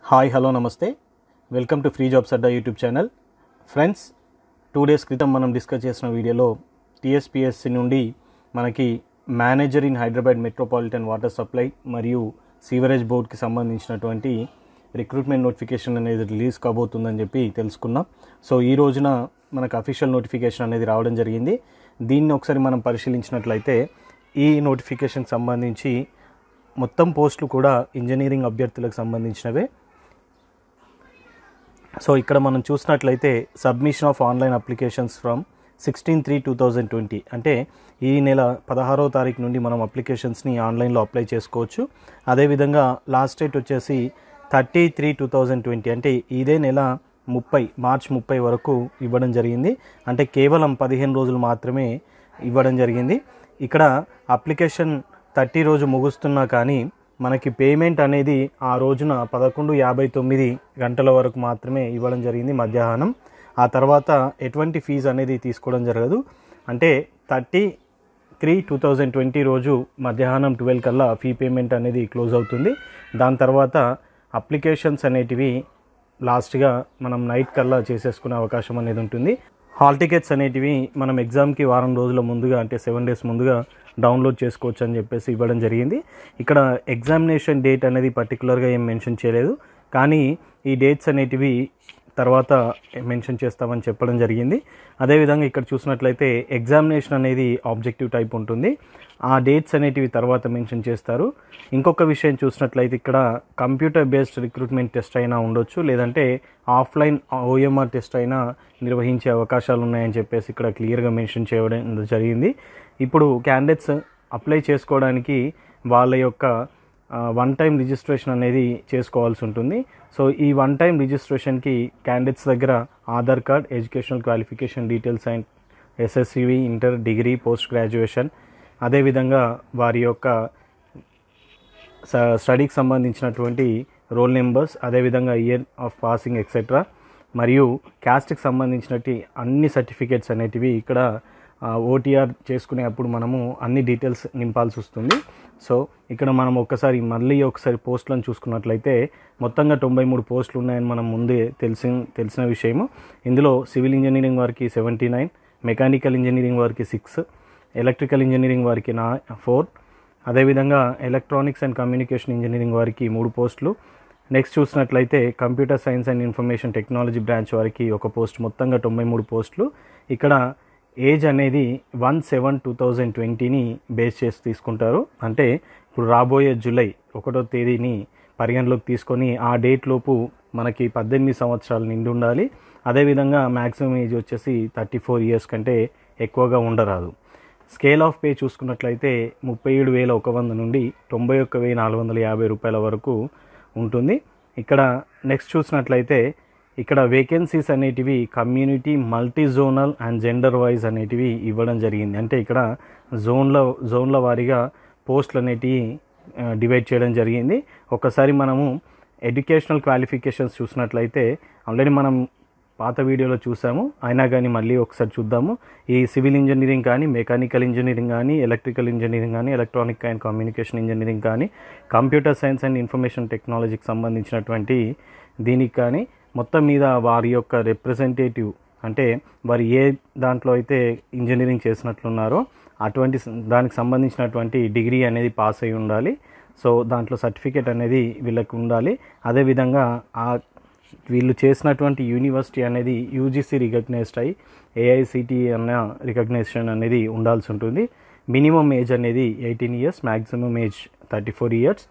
hi hello namaste welcome to free jobs Adda YouTube channel friends two days క్రితం మనం discuss చేసిన వీడియోలో టీఎస్పిఎస్సి నుండి మనకి manager in Hyderabad metropolitan water supply and sewerage బోర్డ్కి సంబంధించినటువంటి రిక్రూట్మెంట్ నోటిఫికేషన్ అనేది రిలీజ్ కాబోతుందని చెప్పి తెలుసుకున్నాం సో ఈ రోజున మనకు అఫీషియల్ నోటిఫికేషన్ అనేది రావడం జరిగింది దీన్ని ఒకసారి మనం పరిశీలించినట్లయితే ఈ నోటిఫికేషన్కి సంబంధించి మొత్తం పోస్టులు కూడా ఇంజనీరింగ్ అభ్యర్థులకు సంబంధించినవే సో ఇక్కడ మనం చూసినట్లయితే submission of online applications from sixteen three two thousand twenty అంటే ఈ నెల పదహారో తారీఖు నుండి మనం అప్లికేషన్స్ని ఆన్లైన్లో అప్లై చేసుకోవచ్చు అదేవిధంగా లాస్ట్ డేట్ వచ్చేసి thirty three two thousand twenty అంటే ఇదే నెల ముప్పై మార్చ్ ముప్పై వరకు ఇవ్వడం జరిగింది అంటే కేవలం పదిహేను రోజులు మాత్రమే ఇవ్వడం జరిగింది ఇక్కడ అప్లికేషన్ థర్టీ రోజు ముగుస్తున్నా కానీ మనకి పేమెంట్ అనేది ఆ రోజున పదకొండు యాభై తొమ్మిది గంటల వరకు మాత్రమే ఇవ్వడం జరిగింది మధ్యాహ్నం ఆ తర్వాత ఎటువంటి ఫీజు అనేది తీసుకోవడం జరగదు అంటే thirty three two thousand twenty రోజు మధ్యాహ్నం ట్వెల్వ్ కల్లా ఫీ పేమెంట్ అనేది క్లోజ్ అవుతుంది దాని తర్వాత అప్లికేషన్స్ అనేటివి లాస్ట్గా మనం నైట్ కల్లా చేసేసుకునే అవకాశం అనేది ఉంటుంది హాల్ టికెట్స్ అనేటివి మనం ఎగ్జామ్కి వారం రోజుల ముందుగా అంటే సెవెన్ డేస్ ముందుగా డౌన్లోడ్ చేసుకోవచ్చు అని చెప్పేసి ఇవ్వడం జరిగింది ఇక్కడ ఎగ్జామినేషన్ డేట్ అనేది పర్టికులర్గా ఏం మెన్షన్ చేయలేదు కానీ ఈ డేట్స్ అనేటివి తర్వాత మెన్షన్ చేస్తామని చెప్పడం జరిగింది అదేవిధంగా ఇక్కడ చూసినట్లయితే ఎగ్జామినేషన్ అనేది ఆబ్జెక్టివ్ టైప్ ఉంటుంది ఆ డేట్స్ అనేటివి తర్వాత మెన్షన్ చేస్తారు ఇంకొక విషయం చూసినట్లయితే ఇక్కడ కంప్యూటర్ బేస్డ్ రిక్రూట్మెంట్ టెస్ట్ అయినా ఉండొచ్చు లేదంటే ఆఫ్లైన్ ఓఎంఆర్ టెస్ట్ అయినా నిర్వహించే అవకాశాలు ఉన్నాయని చెప్పేసి ఇక్కడ క్లియర్గా మెన్షన్ చేయడం జరిగింది ఇప్పుడు క్యాండిడేట్స్ అప్లై చేసుకోవడానికి వాళ్ళ యొక్క వన్ టైం రిజిస్ట్రేషన్ అనేది చేసుకోవాల్సి ఉంటుంది సో ఈ వన్ టైం రిజిస్ట్రేషన్కి క్యాండిడేట్స్ దగ్గర Aadhaar card educational qualification details and ఎస్ఎస్సివి ఇంటర్ డిగ్రీ పోస్ట్ గ్రాడ్యుయేషన్ అదేవిధంగా వారి యొక్క స్టడీకి సంబంధించినటువంటి రోల్ నెంబర్స్ అదేవిధంగా ఇయర్ ఆఫ్ పాసింగ్ ఎక్సెట్రా మరియు క్యాస్ట్కి సంబంధించినటువంటి అన్ని సర్టిఫికేట్స్ అనేటివి ఇక్కడ ఓటీఆర్ చేసుకునే అప్పుడు మనము అన్ని డీటెయిల్స్ నింపాల్సి వస్తుంది సో ఇక్కడ మనం ఒక్కసారి మళ్ళీ ఒకసారి పోస్టులను చూసుకున్నట్లయితే మొత్తంగా తొంభై మూడు పోస్టులు ఉన్నాయని మనం ముందే తెలిసి తెలిసిన విషయము ఇందులో సివిల్ ఇంజనీరింగ్ వారికి సెవెంటీ నైన్ మెకానికల్ ఇంజనీరింగ్ వారికి సిక్స్ ఎలక్ట్రికల్ ఇంజనీరింగ్ వారికి నా ఫోర్ అదేవిధంగా ఎలక్ట్రానిక్స్ అండ్ కమ్యూనికేషన్ ఇంజనీరింగ్ వారికి మూడు పోస్టులు నెక్స్ట్ చూసినట్లయితే computer science and information technology branch వారికి ఒక పోస్ట్ మొత్తంగా తొంభై మూడు పోస్టులు ఇక్కడ ఏజ్ అనేది వన్ సెవెన్ టూ థౌజండ్ ట్వంటీని బేస్ చేసి తీసుకుంటారు అంటే ఇప్పుడు రాబోయే జూలై ఒకటో తేదీని పరిగణలోకి తీసుకొని ఆ డేట్ లోపు మనకి పద్దెనిమిది సంవత్సరాలు నిండి ఉండాలి అదేవిధంగా మ్యాక్సిమం ఏజ్ వచ్చేసి థర్టీ ఫోర్ ఇయర్స్ కంటే ఎక్కువగా ఉండరాదు స్కేల్ ఆఫ్ పే చూసుకున్నట్లయితే ముప్పై ఏడు వేల ఒక వంద నుండి తొంభై ఒక్క వెయ్యి నాలుగు వందల యాభై రూపాయల వరకు ఉంటుంది ఇక్కడ నెక్స్ట్ చూసినట్లయితే ఇక్కడ వేకెన్సీస్ అనేటివి community multi zonal and gender wise అనేటివి ఇవ్వడం జరిగింది అంటే ఇక్కడ జోన్ల జోన్ల వారీగా పోస్టులు అనేటివి డివైడ్ చేయడం జరిగింది ఒకసారి మనము ఎడ్యుకేషనల్ క్వాలిఫికేషన్స్ చూసినట్లయితే ఆల్రెడీ మనం పాత వీడియోలో చూసాము అయినా కానీ మళ్ళీ ఒకసారి చూద్దాము ఈ సివిల్ ఇంజనీరింగ్ కానీ మెకానికల్ ఇంజనీరింగ్ కానీ ఎలక్ట్రికల్ ఇంజనీరింగ్ కానీ ఎలక్ట్రానిక్ అండ్ కమ్యూనికేషన్ ఇంజనీరింగ్ కానీ కంప్యూటర్ సైన్స్ అండ్ ఇన్ఫర్మేషన్ టెక్నాలజీకి సంబంధించినటువంటి దీనికి కానీ మొత్తం మీద వారి యొక్క రిప్రజెంటేటివ్ అంటే వారు ఏ దాంట్లో అయితే ఇంజనీరింగ్ చేసినట్లున్నారో అటువంటి దానికి సంబంధించినటువంటి డిగ్రీ అనేది పాస్ అయి ఉండాలి సో దాంట్లో సర్టిఫికేట్ అనేది వీళ్ళకి ఉండాలి అదేవిధంగా ఆ వీళ్ళు చేసినటువంటి యూనివర్సిటీ అనేది యూజీసీ రికగ్నైజ్డ్ అయ్యి ఏఐసిటి అన్న రికగ్నైజేషన్ అనేది ఉండాల్సి ఉంటుంది మినిమం ఏజ్ అనేది eighteen years maximum age thirty four years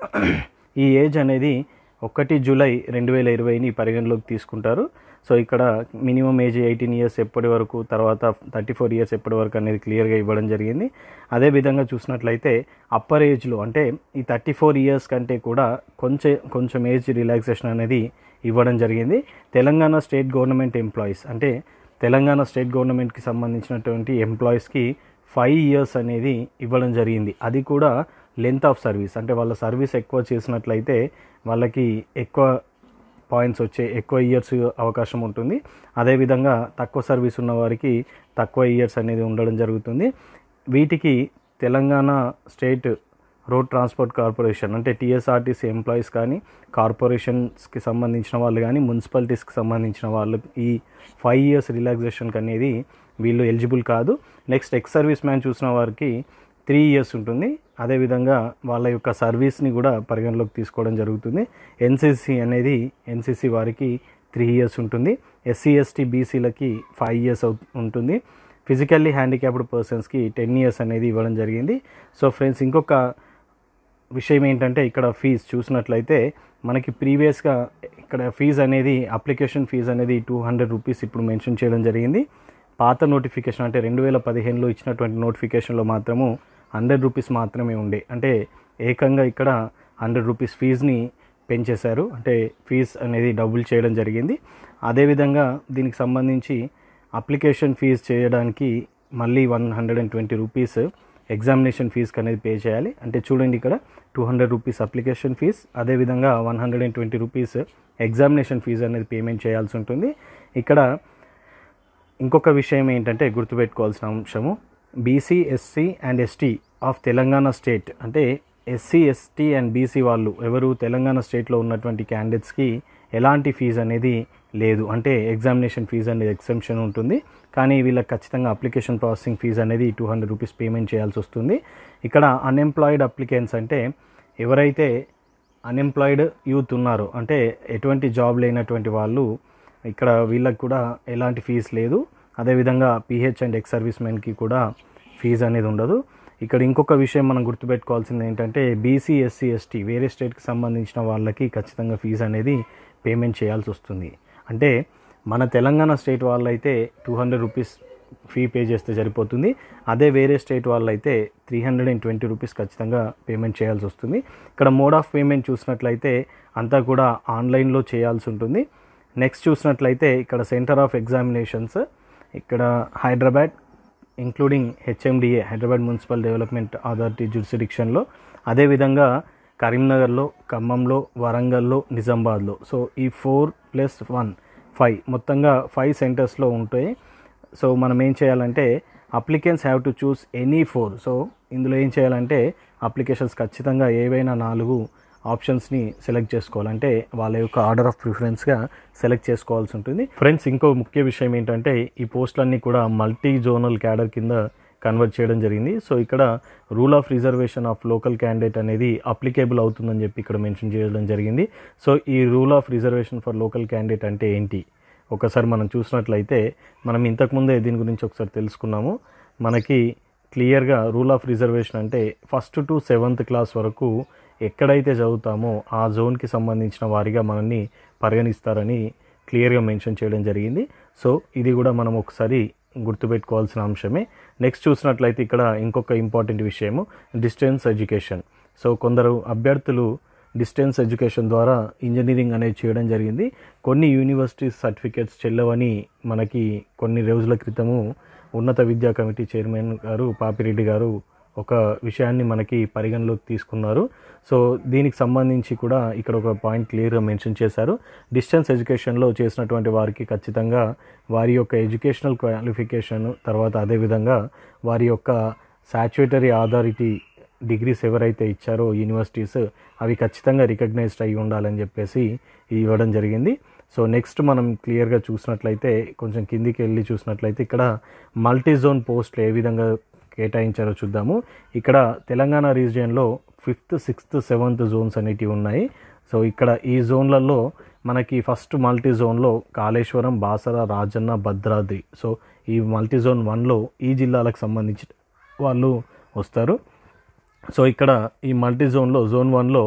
ఈ ఏజ్ అనేది ఒకటి జూలై రెండు వేల ఇరవైని పరిగణలోకి తీసుకుంటారు సో ఇక్కడ మినిమం ఏజ్ ఎయిటీన్ ఇయర్స్ ఎప్పటి వరకు తర్వాత థర్టీ ఫోర్ ఇయర్స్ ఎప్పటి వరకు అనేది క్లియర్గా ఇవ్వడం జరిగింది అదేవిధంగా చూసినట్లయితే అప్పర్ ఏజ్లో అంటే ఈ థర్టీ ఫోర్ ఇయర్స్ కంటే కూడా కొంచెం కొంచెం ఏజ్ రిలాక్సేషన్ అనేది ఇవ్వడం జరిగింది తెలంగాణ స్టేట్ గవర్నమెంట్ ఎంప్లాయీస్ అంటే తెలంగాణ స్టేట్ గవర్నమెంట్కి సంబంధించినటువంటి ఎంప్లాయీస్కి ఫైవ్ ఇయర్స్ అనేది ఇవ్వడం జరిగింది అది కూడా లెంత్ ఆఫ్ సర్వీస్ అంటే వాళ్ళ సర్వీస్ ఎక్కువ చేసినట్లయితే వాళ్ళకి ఎక్కువ పాయింట్స్ వచ్చే ఎక్కువ ఇయర్స్ అవకాశం ఉంటుంది అదేవిధంగా తక్కువ సర్వీస్ ఉన్న వారికి తక్కువ ఇయర్స్ అనేది ఉండడం జరుగుతుంది వీటికి Telangana state road transport corporation అంటే టీఎస్ఆర్టీసీ ఎంప్లాయీస్ కానీ కార్పొరేషన్స్కి సంబంధించిన వాళ్ళు కానీ మున్సిపాలిటీస్కి సంబంధించిన వాళ్ళు ఈ ఫైవ్ ఇయర్స్ రిలాక్సేషన్కి అనేది వీళ్ళు ఎలిజిబుల్ కాదు నెక్స్ట్ ఎక్స్ సర్వీస్ మ్యాన్ చూసిన వారికి త్రీ ఇయర్స్ ఉంటుంది అదేవిధంగా వాళ్ళ యొక్క సర్వీస్ని కూడా పరిగణలోకి తీసుకోవడం జరుగుతుంది ఎన్సీసీ అనేది ఎన్సీసీ వారికి త్రీ ఇయర్స్ ఉంటుంది ఎస్సీ ఎస్టీ బీసీలకి ఫైవ్ ఇయర్స్ ఉంటుంది ఫిజికల్లీ హ్యాండిక్యాప్డ్ పర్సన్స్కి టెన్ ఇయర్స్ అనేది ఇవ్వడం జరిగింది సో ఫ్రెండ్స్ ఇంకొక విషయం ఏంటంటే ఇక్కడ ఫీజు చూసినట్లయితే మనకి ప్రీవియస్గా ఇక్కడ ఫీజు అనేది అప్లికేషన్ ఫీజు అనేది టూ హండ్రెడ్ రూపీస్ ఇప్పుడు మెన్షన్ చేయడం జరిగింది పాత నోటిఫికేషన్ అంటే రెండు వేల పదిహేనులో ఇచ్చినటువంటి నోటిఫికేషన్లో మాత్రము హండ్రెడ్ రూపీస్ మాత్రమే ఉండే అంటే ఏకంగా ఇక్కడ హండ్రెడ్ రూపీస్ ఫీజుని పెంచేశారు అంటే ఫీజ్ అనేది డబుల్ చేయడం జరిగింది అదేవిధంగా దీనికి సంబంధించి అప్లికేషన్ ఫీజు చేయడానికి మళ్ళీ one hundred and twenty rupees examination ఫీజుకి అనేది పే చేయాలి అంటే చూడండి ఇక్కడ two hundred rupees application fee అదేవిధంగా one hundred and twenty rupees examination fee అనేది పేమెంట్ చేయాల్సి ఉంటుంది ఇక్కడ ఇంకొక విషయం ఏంటంటే గుర్తుపెట్టుకోవాల్సిన అంశము BC SC and ST of Telangana state అంటే ఎస్సీ ఎస్టీ అండ్ బీసీ వాళ్ళు ఎవరు తెలంగాణ స్టేట్లో ఉన్నటువంటి క్యాండిడేట్స్కి ఎలాంటి ఫీజు అనేది లేదు అంటే ఎగ్జామినేషన్ ఫీజు అనేది ఎక్సెంప్షన్ ఉంటుంది కానీ వీళ్ళకి ఖచ్చితంగా అప్లికేషన్ ప్రాసెసింగ్ ఫీజు అనేది టూ హండ్రెడ్ రూపీస్ పేమెంట్ చేయాల్సి వస్తుంది ఇక్కడ అన్ఎంప్లాయిడ్ అప్లికెంట్స్ అంటే ఎవరైతే అన్ఎంప్లాయిడ్ యూత్ ఉన్నారో అంటే ఎటువంటి జాబ్ లేనటువంటి వాళ్ళు ఇక్కడ వీళ్ళకి కూడా ఎలాంటి ఫీజు లేదు అదేవిధంగా పిహెచ్ అండ్ ఎక్స్ సర్వీస్ మెన్కి కూడా ఫీజు అనేది ఉండదు ఇక్కడ ఇంకొక విషయం మనం గుర్తుపెట్టుకోవాల్సింది ఏంటంటే బీసీ ఎస్సీ ఎస్టీ వేరే స్టేట్కి సంబంధించిన వాళ్ళకి ఖచ్చితంగా ఫీజు అనేది పేమెంట్ చేయాల్సి వస్తుంది అంటే మన తెలంగాణ స్టేట్ వాళ్ళైతే two hundred rupees fee pay చేస్తే సరిపోతుంది అదే వేరే స్టేట్ వాళ్ళైతే three hundred and twenty rupees ఖచ్చితంగా పేమెంట్ చేయాల్సి వస్తుంది ఇక్కడ మోడ్ ఆఫ్ పేమెంట్ చూసినట్లయితే అంతా కూడా ఆన్లైన్లో చేయాల్సి ఉంటుంది నెక్స్ట్ చూసినట్లయితే ఇక్కడ సెంటర్ ఆఫ్ ఎగ్జామినేషన్స్ ఇక్కడ Hyderabad including HMDA Hyderabad municipal development authority జ్యూరిస్డిక్షన్లో అదేవిధంగా కరీంనగర్లో ఖమ్మంలో వరంగల్లో నిజామాబాద్లో సో ఈ ఫోర్ ప్లస్ వన్ ఫైవ్ మొత్తంగా ఫైవ్ సెంటర్స్లో ఉంటాయి సో మనం ఏం చేయాలంటే applicants have to choose any four so ఇందులో ఏం చేయాలంటే అప్లికేషన్స్ ఖచ్చితంగా ఏవైనా నాలుగు ఆప్షన్స్ని సెలెక్ట్ చేసుకోవాలంటే వాళ్ళ యొక్క ఆర్డర్ ఆఫ్ ప్రిఫరెన్స్గా సెలెక్ట్ చేసుకోవాల్సి ఉంటుంది ఫ్రెండ్స్ ఇంకో ముఖ్య విషయం ఏంటంటే ఈ పోస్టులన్నీ కూడా మల్టీ జోనల్ క్యాడర్ కింద కన్వర్ట్ చేయడం జరిగింది సో ఇక్కడ rule of reservation of local candidate అనేది అప్లికేబుల్ అవుతుందని చెప్పి ఇక్కడ మెన్షన్ చేయడం జరిగింది సో ఈ rule of reservation for local candidate అంటే ఏంటి ఒకసారి మనం చూసినట్లయితే మనం ఇంతకుముందే దీని గురించి ఒకసారి తెలుసుకున్నాము మనకి క్లియర్గా రూల్ ఆఫ్ రిజర్వేషన్ అంటే ఫస్ట్ టు సెవెంత్ క్లాస్ వరకు ఎక్కడైతే చదువుతామో ఆ జోన్కి సంబంధించిన వారిగా మనల్ని పరిగణిస్తారని క్లియర్గా మెన్షన్ చేయడం జరిగింది సో ఇది కూడా మనం ఒకసారి గుర్తుపెట్టుకోవాల్సిన అంశమే నెక్స్ట్ చూసినట్లయితే ఇక్కడ ఇంకొక ఇంపార్టెంట్ విషయము డిస్టెన్స్ ఎడ్యుకేషన్ సో కొందరు అభ్యర్థులు డిస్టెన్స్ ఎడ్యుకేషన్ ద్వారా ఇంజనీరింగ్ అనేది చేయడం జరిగింది కొన్ని యూనివర్సిటీ సర్టిఫికేట్స్ చెల్లవని మనకి కొన్ని రోజుల క్రితము ఉన్నత విద్యా కమిటీ చైర్మన్ గారు పాపిరెడ్డి గారు ఒక విషయాన్ని మనకి పరిగణలోకి తీసుకున్నారు సో దీనికి సంబంధించి కూడా ఇక్కడ ఒక పాయింట్ క్లియర్గా మెన్షన్ చేశారు డిస్టెన్స్ ఎడ్యుకేషన్లో చేసినటువంటి వారికి ఖచ్చితంగా వారి యొక్క ఎడ్యుకేషనల్ క్వాలిఫికేషన్ తర్వాత అదేవిధంగా వారి యొక్క సాచ్యుటరీ అథారిటీ డిగ్రీస్ ఎవరైతే ఇచ్చారో యూనివర్సిటీస్ అవి ఖచ్చితంగా రికగ్నైజ్డ్ అయి ఉండాలని చెప్పేసి ఇవ్వడం జరిగింది సో నెక్స్ట్ మనం క్లియర్గా చూసినట్లయితే కొంచెం కిందికి వెళ్ళి చూసినట్లయితే ఇక్కడ మల్టీ జోన్ పోస్టులు ఏ విధంగా కేటాయించారో చూద్దాము ఇక్కడ తెలంగాణ రీజియన్లో ఫిఫ్త్ సిక్స్త్ సెవెంత్ జోన్స్ అనేటివి ఉన్నాయి సో ఇక్కడ ఈ జోన్లలో మనకి ఫస్ట్ మల్టీ జోన్లో కాళేశ్వరం బాసర రాజన్న భద్రాద్రి సో ఈ మల్టీ జోన్ వన్లో ఈ జిల్లాలకు సంబంధించి వాళ్ళు వస్తారు సో ఇక్కడ ఈ మల్టీ జోన్లో జోన్ వన్లో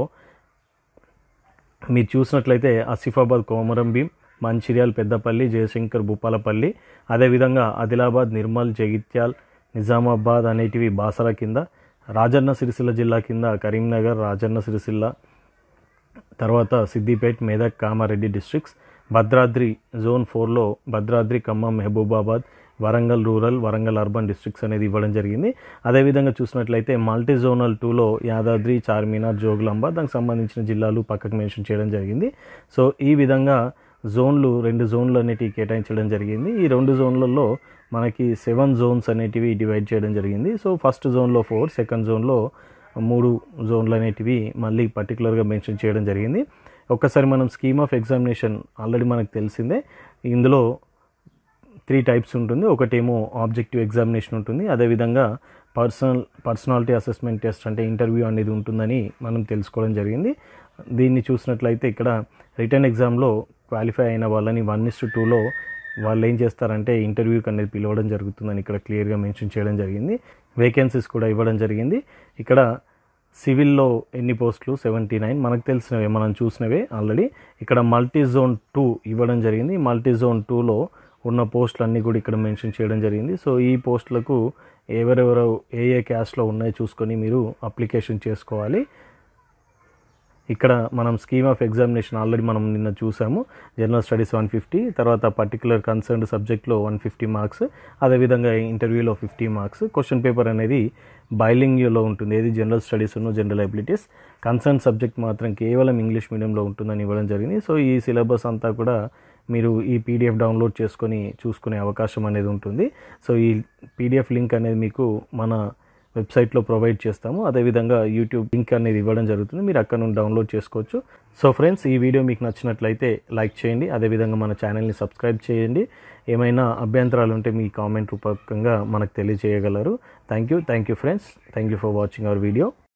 మీరు చూసినట్లయితే ఆసిఫాబాద్ కోమరం భీం మంచిర్యాల్ పెద్దపల్లి జయశంకర్ భూపాలపల్లి అదేవిధంగా ఆదిలాబాద్ నిర్మల్ జగిత్యాల్ నిజామాబాద్ అనేటివి బాసర కింద రాజన్న సిరిసిల్ల జిల్లా కింద కరీంనగర్ రాజన్న సిరిసిల్ల తర్వాత సిద్దిపేట్ మేదక్ కామారెడ్డి డిస్ట్రిక్ట్స్ భద్రాద్రి జోన్ ఫోర్లో Bhadradri Khammam Mahabubabad Warangal rural Warangal urban districts అనేది ఇవ్వడం జరిగింది అదేవిధంగా చూసినట్లయితే మల్టీ జోనల్ టూలో యాదాద్రి చార్మినార్ జోగులాంబ దానికి సంబంధించిన జిల్లాలు పక్కకు మెన్షన్ చేయడం జరిగింది సో ఈ విధంగా జోన్లు రెండు జోన్లు అనేటివి కేటాయించడం జరిగింది ఈ రెండు జోన్లలో మనకి సెవెన్ జోన్స్ అనేటివి డివైడ్ చేయడం జరిగింది సో ఫస్ట్ జోన్లో ఫోర్ సెకండ్ జోన్లో మూడు జోన్లు అనేటివి మళ్ళీ పర్టికులర్గా మెన్షన్ చేయడం జరిగింది ఒక్కసారి మనం స్కీమ్ ఆఫ్ ఎగ్జామినేషన్ ఆల్రెడీ మనకు తెలిసిందే ఇందులో త్రీ టైప్స్ ఉంటుంది ఒకటేమో ఆబ్జెక్టివ్ ఎగ్జామినేషన్ ఉంటుంది అదేవిధంగా పర్సనల్ పర్సనాలిటీ అసెస్మెంట్ టెస్ట్ అంటే ఇంటర్వ్యూ అనేది ఉంటుందని మనం తెలుసుకోవడం జరిగింది దీన్ని చూసినట్లయితే ఇక్కడ రిటర్న్ ఎగ్జామ్లో క్వాలిఫై అయిన వాళ్ళని వన్ ఇస్ టూలో వాళ్ళు ఏం చేస్తారంటే ఇంటర్వ్యూకి అనేది పిలవడం జరుగుతుందని ఇక్కడ క్లియర్గా మెన్షన్ చేయడం జరిగింది వేకెన్సీస్ కూడా ఇవ్వడం జరిగింది ఇక్కడ సివిల్లో ఎన్ని పోస్టులు సెవెంటీ నైన్ మనకు తెలిసినవే మనం చూసినవే ఆల్రెడీ ఇక్కడ మల్టీ జోన్ టూ ఇవ్వడం జరిగింది మల్టీ జోన్ టూలో ఉన్న పోస్టులు అన్నీ కూడా ఇక్కడ మెన్షన్ చేయడం జరిగింది సో ఈ పోస్టులకు ఎవరెవరు ఏ ఏ క్యాస్ట్లో ఉన్నాయో చూసుకొని మీరు అప్లికేషన్ చేసుకోవాలి ఇక్కడ మనం స్కీమ్ ఆఫ్ ఎగ్జామినేషన్ ఆల్రెడీ మనం నిన్న చూసాము జనరల్ స్టడీస్ వన్ ఫిఫ్టీ తర్వాత పర్టికులర్ కన్సర్న్డ్ సబ్జెక్ట్లో వన్ ఫిఫ్టీ మార్క్స్ అదేవిధంగా ఇంటర్వ్యూలో ఫిఫ్టీ మార్క్స్ క్వశ్చన్ పేపర్ అనేది బైలింగ్యూలో ఉంటుంది ఏది జనరల్ స్టడీస్ ఉన్న జనరల్ అబిలిటీస్ కన్సర్న్ సబ్జెక్ట్ మాత్రం కేవలం ఇంగ్లీష్ మీడియంలో ఉంటుందని ఇవ్వడం జరిగింది సో ఈ సిలబస్ అంతా కూడా మీరు ఈ పీడిఎఫ్ డౌన్లోడ్ చేసుకొని చూసుకునే అవకాశం అనేది ఉంటుంది సో ఈ పీడిఎఫ్ లింక్ అనేది మీకు మన వెబ్సైట్లో ప్రొవైడ్ చేస్తాము అదేవిధంగా యూట్యూబ్ లింక్ అనేది ఇవ్వడం జరుగుతుంది మీరు అక్కడ నుండి డౌన్లోడ్ చేసుకోవచ్చు సో ఫ్రెండ్స్ ఈ వీడియో మీకు నచ్చినట్లయితే లైక్ చేయండి అదేవిధంగా మన ఛానల్ని సబ్స్క్రైబ్ చేయండి ఏమైనా అభ్యంతరాలు ఉంటే మీ కామెంట్ రూపకంగా మనకు తెలియజేయగలరు thank you thank you friends thank you for watching our video